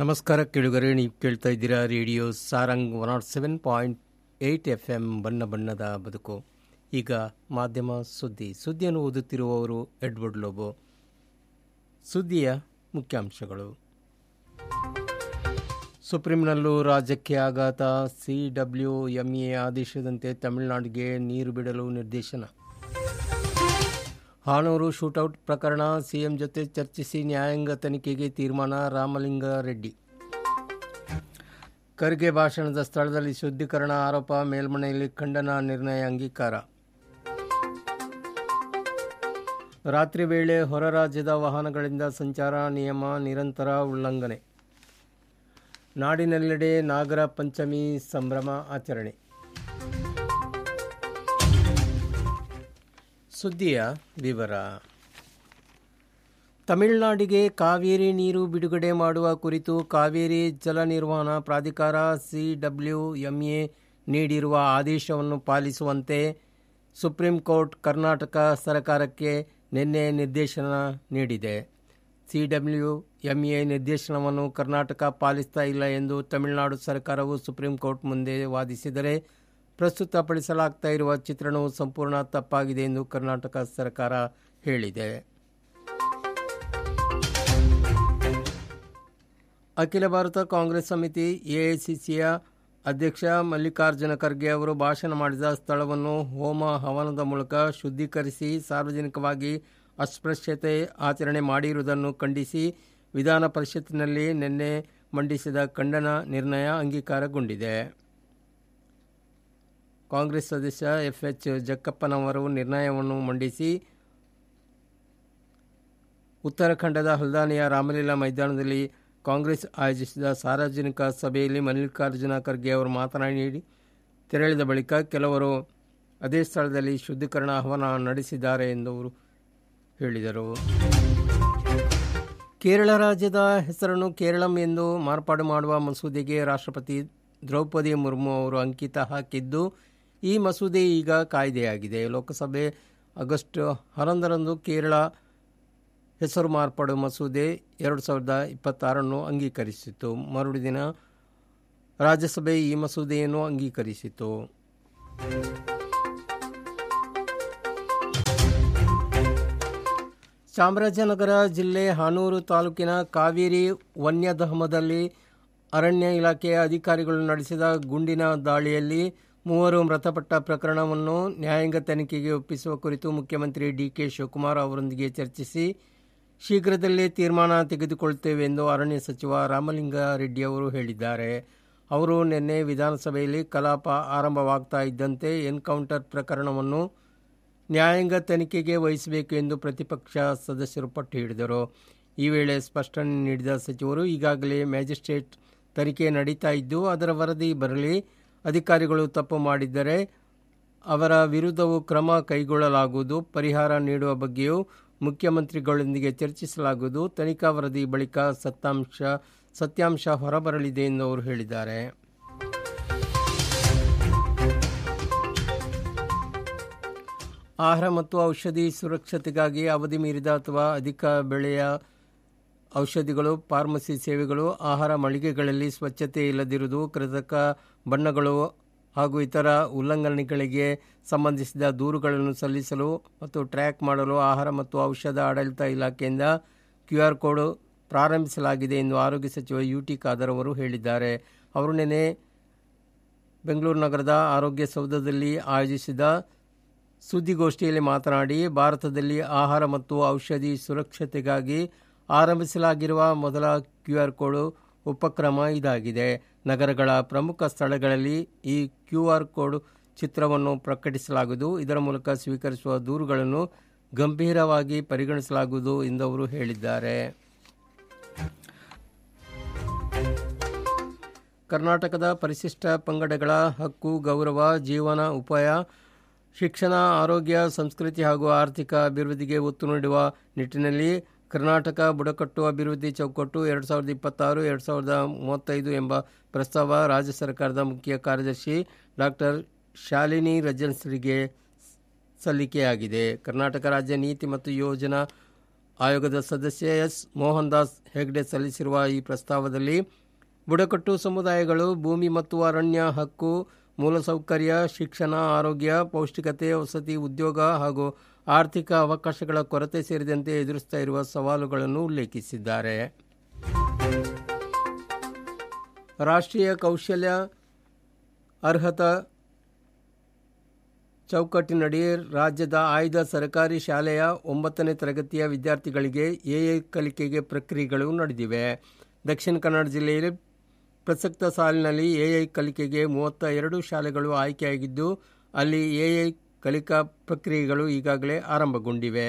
ನಮಸ್ಕಾರ ಕೇಳುಗರೆ ನೀವು ಕೇಳ್ತಾ ಇದ್ದೀರಾ radio Sarang one naught seven point eight F M ಬಣ್ಣ ಬಣ್ಣದ ಬದುಕು ಈಗ ಮಾಧ್ಯಮ ಸುದ್ದಿ ಸುದ್ದಿಯನ್ನು ಓದುತ್ತಿರುವವರು ಎಡ್ವರ್ಡ್ ಲೋಬೋ ಸುದ್ದಿಯ ಮುಖ್ಯಾಂಶಗಳು ಸುಪ್ರೀಂನಲ್ಲೂ ರಾಜ್ಯಕ್ಕೆ ಆಘಾತ ಸಿ ಡಬ್ಲ್ಯೂ ಎಂಎ ಆದೇಶದಂತೆ ತಮಿಳುನಾಡಿಗೆ ನೀರು ಬಿಡಲು ನಿರ್ದೇಶನ ಹಾನೂರು ಶೂಟೌಟ್ ಪ್ರಕರಣ ಸಿಎಂ ಜೊತೆ ಚರ್ಚಿಸಿ ನ್ಯಾಯಾಂಗ ತನಿಖೆಗೆ ತೀರ್ಮಾನ ರಾಮಲಿಂಗಾರೆಡ್ಡಿ ಖರ್ಗೆ ಭಾಷಣದ ಸ್ಥಳದಲ್ಲಿ ಶುದ್ಧೀಕರಣ ಆರೋಪ ಮೇಲ್ಮನೆಯಲ್ಲಿ ಖಂಡನ ನಿರ್ಣಯ ಅಂಗೀಕಾರ ರಾತ್ರಿ ವೇಳೆ ಹೊರ ರಾಜ್ಯದ ವಾಹನಗಳಿಂದ ಸಂಚಾರ ನಿಯಮ ನಿರಂತರ ಉಲ್ಲಂಘನೆ ನಾಡಿನೆಲ್ಲೆಡೆ ನಾಗರ ಪಂಚಮಿ ಸಂಭ್ರಮ ಆಚರಣೆ ಸುದ್ದಿಯ ವಿವರ ತಮಿಳುನಾಡಿಗೆ ಕಾವೇರಿ ನೀರು ಬಿಡುಗಡೆ ಮಾಡುವ ಕುರಿತು ಕಾವೇರಿ ಜಲ ನಿರ್ವಹಣಾ ಪ್ರಾಧಿಕಾರ ಸಿಡಬ್ಲ್ಯೂಎಂಎ ನೀಡಿರುವ ಆದೇಶವನ್ನು ಪಾಲಿಸುವಂತೆ ಸುಪ್ರೀಂ ಕೋರ್ಟ್ ಕರ್ನಾಟಕ ಸರ್ಕಾರಕ್ಕೆ ನಿನ್ನೆ ನಿರ್ದೇಶನ ನೀಡಿದೆ ಸಿಡಬ್ಲ್ಯೂಎಂಎ ನಿರ್ದೇಶನವನ್ನು ಕರ್ನಾಟಕ ಪಾಲಿಸ್ತಾ ಇಲ್ಲ ಎಂದು ತಮಿಳುನಾಡು ಸರ್ಕಾರವು ಸುಪ್ರೀಂ ಕೋರ್ಟ್ ಮುಂದೆ ವಾದಿಸಿದರೆ ಪ್ರಸ್ತುತಪಡಿಸಲಾಗ್ತಾ ಇರುವ ಚಿತ್ರಣವು ಸಂಪೂರ್ಣ ತಪ್ಪಾಗಿದೆ ಎಂದು ಕರ್ನಾಟಕ ಸರ್ಕಾರ ಹೇಳಿದೆ ಅಖಿಲ ಭಾರತ ಕಾಂಗ್ರೆಸ್ ಸಮಿತಿ ಎಐಸಿಸಿಯ ಅಧ್ಯಕ್ಷ ಮಲ್ಲಿಕಾರ್ಜುನ ಖರ್ಗೆ ಅವರು ಭಾಷಣ ಮಾಡಿದ ಸ್ಥಳವನ್ನು ಹೋಮ ಹವನದ ಮೂಲಕ ಶುದ್ಧೀಕರಿಸಿ ಸಾರ್ವಜನಿಕವಾಗಿ ಅಸ್ಪೃಶ್ಯತೆ ಆಚರಣೆ ಮಾಡಿರುವುದನ್ನು ಖಂಡಿಸಿ ವಿಧಾನ ಪರಿಷತ್ತಿನಲ್ಲಿ ನಿನ್ನೆ ಮಂಡಿಸಿದ ಖಂಡನ ನಿರ್ಣಯ ಅಂಗೀಕಾರಗೊಂಡಿದೆ ಕಾಂಗ್ರೆಸ್ ಸದಸ್ಯ ಎಫ್ಎಚ್ ಜಕ್ಕಪ್ಪನವರು ನಿರ್ಣಯವನ್ನು ಮಂಡಿಸಿ ಉತ್ತರಾಖಂಡದ ಹಲ್ದಾನಿಯ ರಾಮಲೀಲಾ ಮೈದಾನದಲ್ಲಿ ಕಾಂಗ್ರೆಸ್ ಆಯೋಜಿಸಿದ ಸಾರ್ವಜನಿಕ ಸಭೆಯಲ್ಲಿ ಮಲ್ಲಿಕಾರ್ಜುನ ಖರ್ಗೆ ಅವರು ಮಾತನಾಡಿ ತೆರಳಿದ ಬಳಿಕ ಕೆಲವರು ಅದೇ ಸ್ಥಳದಲ್ಲಿ ಶುದ್ಧೀಕರಣ ಆಹ್ವಾನ ನಡೆಸಿದ್ದಾರೆ ಎಂದು ಅವರು ಹೇಳಿದರು ಕೇರಳ ರಾಜ್ಯದ ಹೆಸರನ್ನು ಕೇರಳಂ ಎಂದು ಮಾರ್ಪಾಡು ಮಾಡುವ ಮಸೂದೆಗೆ ರಾಷ್ಟ್ರಪತಿ ದ್ರೌಪದಿ ಮುರ್ಮು ಅವರು ಅಂಕಿತ ಹಾಕಿದ್ದು ಈ ಮಸೂದೆ ಈಗ ಕಾಯ್ದೆಯಾಗಿದೆ ಲೋಕಸಭೆ ಆಗಸ್ಟ್ ಹನ್ನೊಂದರಂದು ಕೇರಳ ಹೆಸರು ಮಾರ್ಪಾಡು ಮಸೂದೆ ಎರಡು ಸಾವಿರದ ಇಪ್ಪತ್ತಾರನ್ನು ಅಂಗೀಕರಿಸಿತು ಮರುದಿನ ರಾಜ್ಯಸಭೆ ಈ ಮಸೂದೆಯನ್ನು ಅಂಗೀಕರಿಸಿತು ಚಾಮರಾಜನಗರ ಜಿಲ್ಲೆ ಹಾನೂರು ತಾಲೂಕಿನ ಕಾವೇರಿ ವನ್ಯಧಾಮದಲ್ಲಿ ಅರಣ್ಯ ಇಲಾಖೆಯ ಅಧಿಕಾರಿಗಳು ನಡೆಸಿದ ಗುಂಡಿನ ದಾಳಿಯಲ್ಲಿ ಮೂವರು ಮೃತಪಟ್ಟ ಪ್ರಕರಣವನ್ನು ನ್ಯಾಯಾಂಗ ತನಿಖೆಗೆ ಒಪ್ಪಿಸುವ ಕುರಿತು ಮುಖ್ಯಮಂತ್ರಿ ಡಿಕೆ ಶಿವಕುಮಾರ್ ಅವರೊಂದಿಗೆ ಚರ್ಚಿಸಿ ಶೀಘ್ರದಲ್ಲೇ ತೀರ್ಮಾನ ತೆಗೆದುಕೊಳ್ಳುತ್ತೇವೆ ಎಂದು ಅರಣ್ಯ ಸಚಿವ ರಾಮಲಿಂಗಾರೆಡ್ಡಿ ಅವರು ಹೇಳಿದ್ದಾರೆ ಅವರು ನಿನ್ನೆ ವಿಧಾನಸಭೆಯಲ್ಲಿ ಕಲಾಪ ಆರಂಭವಾಗ್ತಾ ಇದ್ದಂತೆ ಎನ್ಕೌಂಟರ್ ಪ್ರಕರಣವನ್ನು ನ್ಯಾಯಾಂಗ ತನಿಖೆಗೆ ವಹಿಸಬೇಕು ಎಂದು ಪ್ರತಿಪಕ್ಷ ಸದಸ್ಯರು ಪಟ್ಟು ಹಿಡಿದರು ಈ ವೇಳೆ ಸ್ಪಷ್ಟನೆ ನೀಡಿದ ಸಚಿವರು ಈಗಾಗಲೇ ಮ್ಯಾಜಿಸ್ಟ್ರೇಟ್ ತನಿಖೆ ನಡೀತಾ ಇದ್ದು ಅದರ ವರದಿ ಬರಲಿ ಅಧಿಕಾರಿಗಳು ತಪ್ಪು ಮಾಡಿದ್ದರೆ ಅವರ ವಿರುದ್ಧವೂ ಕ್ರಮ ಕೈಗೊಳ್ಳಲಾಗುವುದು ಪರಿಹಾರ ನೀಡುವ ಬಗ್ಗೆಯೂ ಮುಖ್ಯಮಂತ್ರಿಗಳೊಂದಿಗೆ ಚರ್ಚಿಸಲಾಗುವುದು ತನಿಖಾ ವರದಿ ಬಳಿಕ ಸತ್ತಾಂಶ ಸತ್ಯಾಂಶ ಹೊರಬರಲಿದೆ ಎಂದು ಅವರು ಹೇಳಿದ್ದಾರೆ ಆಹಾರ ಮತ್ತು ಔಷಧಿ ಸುರಕ್ಷತೆಗಾಗಿ ಅವಧಿ ಮೀರಿದ ಅಥವಾ ಅಧಿಕ ಬೆಳೆಯ ಔಷಧಿಗಳು ಫಾರ್ಮಸಿ ಸೇವೆಗಳು ಆಹಾರ ಮಳಿಗೆಗಳಲ್ಲಿ ಸ್ವಚ್ಛತೆ ಇಲ್ಲದಿರುವುದು ಕೃತಕ ಬಣ್ಣಗಳು ಹಾಗೂ ಇತರ ಉಲ್ಲಂಘನೆಗಳಿಗೆ ಸಂಬಂಧಿಸಿದ ದೂರುಗಳನ್ನು ಸಲ್ಲಿಸಲು ಮತ್ತು ಟ್ರ್ಯಾಕ್ ಮಾಡಲು ಆಹಾರ ಮತ್ತು ಔಷಧ ಆಡಳಿತ ಇಲಾಖೆಯಿಂದ ಕ್ಯೂ ಆರ್ ಕೋಡ್ ಪ್ರಾರಂಭಿಸಲಾಗಿದೆ ಎಂದು ಆರೋಗ್ಯ ಸಚಿವ ಯು ಟಿ ಖಾದರ್ ಅವರು ಹೇಳಿದ್ದಾರೆ ಅವರು ನಿನ್ನೆ ಬೆಂಗಳೂರು ನಗರದ ಆರೋಗ್ಯ ಸೌಧದಲ್ಲಿ ಆಯೋಜಿಸಿದ ಸುದ್ದಿಗೋಷ್ಠಿಯಲ್ಲಿ ಮಾತನಾಡಿ ಭಾರತದಲ್ಲಿ ಆಹಾರ ಮತ್ತು ಔಷಧಿ ಸುರಕ್ಷತೆಗಾಗಿ ಆರಂಭಿಸಲಾಗಿರುವ ಮೊದಲ ಕ್ಯೂ ಆರ್ ಕೋಡ್ ಉಪಕ್ರಮ ಇದಾಗಿದೆ ನಗರಗಳ ಪ್ರಮುಖ ಸ್ಥಳಗಳಲ್ಲಿ ಈ ಕ್ಯೂ ಆರ್ ಕೋಡ್ ಚಿತ್ರವನ್ನು ಪ್ರಕಟಿಸಲಾಗುವುದು ಇದರ ಮೂಲಕ ಸ್ವೀಕರಿಸುವ ದೂರುಗಳನ್ನು ಗಂಭೀರವಾಗಿ ಪರಿಗಣಿಸಲಾಗುವುದು ಎಂದು ಅವರು ಹೇಳಿದ್ದಾರೆ ಕರ್ನಾಟಕದ ಪರಿಶಿಷ್ಟ ಪಂಗಡಗಳ ಹಕ್ಕು ಗೌರವ ಜೀವನ ಉಪಾಯ ಶಿಕ್ಷಣ ಆರೋಗ್ಯ ಸಂಸ್ಕೃತಿ ಹಾಗೂ ಆರ್ಥಿಕ ಅಭಿವೃದ್ಧಿಗೆ ಒತ್ತು ನೀಡುವ ನಿಟ್ಟಿನಲ್ಲಿ ಕರ್ನಾಟಕ ಬುಡಕಟ್ಟು ಅಭಿವೃದ್ಧಿ ಚೌಕಟ್ಟು ಎರಡು ಸಾವಿರದ ಇಪ್ಪತ್ತಾರು ಎರಡು ಸಾವಿರದ ಮೂವತ್ತೈದು ಎಂಬ ಪ್ರಸ್ತಾವ ರಾಜ್ಯ ಸರ್ಕಾರದ ಮುಖ್ಯ ಕಾರ್ಯದರ್ಶಿ ಡಾಕ್ಟರ್ ಶಾಲಿನಿ ರಜನ್ಸ್ರಿಗೆ ಸಲ್ಲಿಕೆಯಾಗಿದೆ ಕರ್ನಾಟಕ ರಾಜ್ಯ ನೀತಿ ಮತ್ತು ಯೋಜನಾ ಆಯೋಗದ ಸದಸ್ಯ ಎಸ್ ಮೋಹನ್ ದಾಸ್ ಹೆಗ್ಡೆ ಸಲ್ಲಿಸಿರುವ ಈ ಪ್ರಸ್ತಾವದಲ್ಲಿ ಬುಡಕಟ್ಟು ಸಮುದಾಯಗಳು ಭೂಮಿ ಮತ್ತು ಅರಣ್ಯ ಹಕ್ಕು ಮೂಲಸೌಕರ್ಯ ಶಿಕ್ಷಣ ಆರೋಗ್ಯ ಪೌಷ್ಟಿಕತೆ ವಸತಿ ಉದ್ಯೋಗ ಹಾಗೂ ಆರ್ಥಿಕ ಅವಕಾಶಗಳ ಕೊರತೆ ಸೇರಿದಂತೆ ಎದುರಿಸ್ತಾ ಇರುವ ಸವಾಲುಗಳನ್ನು ಉಲ್ಲೇಖಿಸಿದ್ದಾರೆ ರಾಷ್ಟ್ರೀಯ ಕೌಶಲ್ಯ ಅರ್ಹತಾ ಚೌಕಟ್ಟಿನಡಿ ರಾಜ್ಯದ ಆಯ್ದ ಸರ್ಕಾರಿ ಶಾಲೆಯ ಒಂಬತ್ತನೇ ತರಗತಿಯ ವಿದ್ಯಾರ್ಥಿಗಳಿಗೆ ಎಐ ಕಲಿಕೆಗೆ ಪ್ರಕ್ರಿಯೆಗಳು ನಡೆದಿವೆ ದಕ್ಷಿಣ ಕನ್ನಡ ಜಿಲ್ಲೆಯಲ್ಲಿ ಪ್ರಸಕ್ತ ಸಾಲಿನಲ್ಲಿ ಎಐ ಕಲಿಕೆಗೆ ಮೂವತ್ತ ಎರಡು ಶಾಲೆಗಳು ಆಯ್ಕೆಯಾಗಿದ್ದು ಅಲ್ಲಿ ಎಐ ಕಲಿಕಾ ಪ್ರಕ್ರಿಯೆಗಳು ಈಗಾಗಲೇ ಆರಂಭಗೊಂಡಿವೆ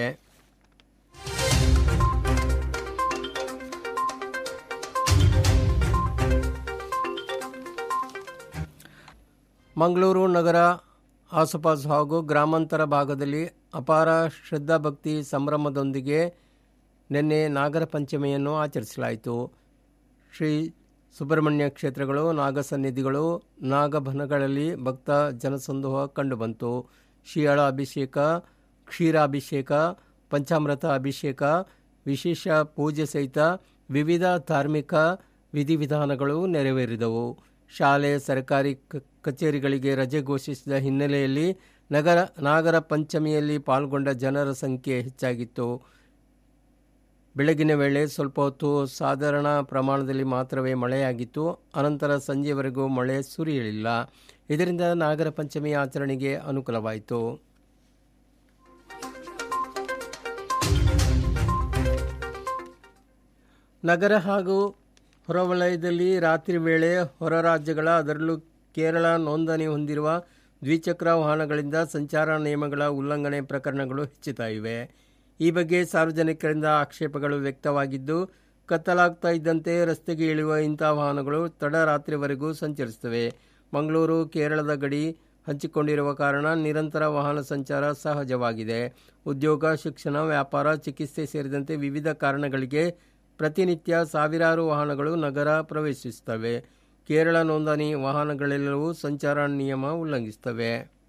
ಮಂಗಳೂರು ನಗರ ಆಸುಪಾಸು ಹಾಗೂ ಗ್ರಾಮಾಂತರ ಭಾಗದಲ್ಲಿ ಅಪಾರ ಶ್ರದ್ಧಾಭಕ್ತಿ ಸಂಭ್ರಮದೊಂದಿಗೆ ನಿನ್ನೆ ನಾಗರ ಪಂಚಮಿಯನ್ನು ಆಚರಿಸಲಾಯಿತು ಶ್ರೀ ಸುಬ್ರಹ್ಮಣ್ಯ ಕ್ಷೇತ್ರಗಳು ನಾಗಸನ್ನಿಧಿಗಳು ನಾಗಬನಗಳಲ್ಲಿ ಭಕ್ತ ಜನಸಂದೋಹ ಕಂಡುಬಂತು ಶ್ರೀಯಾಳ ಅಭಿಷೇಕ ಕ್ಷೀರಾಭಿಷೇಕ ಪಂಚಾಮೃತ ಅಭಿಷೇಕ ವಿಶೇಷ ಪೂಜೆ ಸಹಿತ ವಿವಿಧ ಧಾರ್ಮಿಕ ವಿಧಿವಿಧಾನಗಳು ನೆರವೇರಿದವು ಶಾಲೆ ಸರ್ಕಾರಿ ಕಚೇರಿಗಳಿಗೆ ರಜೆ ಘೋಷಿಸಿದ ಹಿನ್ನೆಲೆಯಲ್ಲಿ ನಗರ ನಾಗರ ಪಂಚಮಿಯಲ್ಲಿ ಪಾಲ್ಗೊಂಡ ಜನರ ಸಂಖ್ಯೆ ಹೆಚ್ಚಾಗಿತ್ತು ಬೆಳಗಿನ ವೇಳೆ ಸ್ವಲ್ಪ ಹೊತ್ತು ಸಾಧಾರಣ ಪ್ರಮಾಣದಲ್ಲಿ ಮಾತ್ರವೇ ಮಳೆಯಾಗಿತ್ತು ಅನಂತರ ಸಂಜೆವರೆಗೂ ಮಳೆ ಸುರಿಯಲಿಲ್ಲ ಇದರಿಂದ ನಾಗರ ಪಂಚಮಿ ಆಚರಣೆಗೆ ಅನುಕೂಲವಾಯಿತು ನಗರ ಹಾಗೂ ಹೊರವಲಯದಲ್ಲಿ ರಾತ್ರಿ ವೇಳೆ ಹೊರ ರಾಜ್ಯಗಳ ಅದರಲ್ಲೂ ಕೇರಳ ನೋಂದಣಿ ಹೊಂದಿರುವ ದ್ವಿಚಕ್ರ ವಾಹನಗಳಿಂದ ಸಂಚಾರ ನಿಯಮಗಳ ಉಲ್ಲಂಘನೆ ಪ್ರಕರಣಗಳು ಹೆಚ್ಚುತ್ತಾ ಇವೆ ಈ ಬಗ್ಗೆ ಸಾರ್ವಜನಿಕರಿಂದ ಆಕ್ಷೇಪಗಳು ವ್ಯಕ್ತವಾಗಿದ್ದು ಕತ್ತಲಾಗ್ತಾ ಇದ್ದಂತೆ ರಸ್ತೆಗೆ ಇಳಿಯುವ ಇಂಥ ವಾಹನಗಳು ತಡರಾತ್ರಿವರೆಗೂ ಸಂಚರಿಸುತ್ತವೆ ಮಂಗಳೂರು ಕೇರಳದ ಗಡಿ ಹಂಚಿಕೊಂಡಿರುವ ಕಾರಣ ನಿರಂತರ ವಾಹನ ಸಂಚಾರ ಸಹಜವಾಗಿದೆ ಉದ್ಯೋಗ ಶಿಕ್ಷಣ ವ್ಯಾಪಾರ ಚಿಕಿತ್ಸೆ ಸೇರಿದಂತೆ ವಿವಿಧ ಕಾರಣಗಳಿಗೆ ಪ್ರತಿನಿತ್ಯ ಸಾವಿರಾರು ವಾಹನಗಳು ನಗರ ಪ್ರವೇಶಿಸುತ್ತವೆ ಕೇರಳ ನೋಂದಣಿ ವಾಹನಗಳೆಲ್ಲವೂ ಸಂಚಾರ ನಿಯಮ ಉಲ್ಲಂಘಿಸುತ್ತವೆ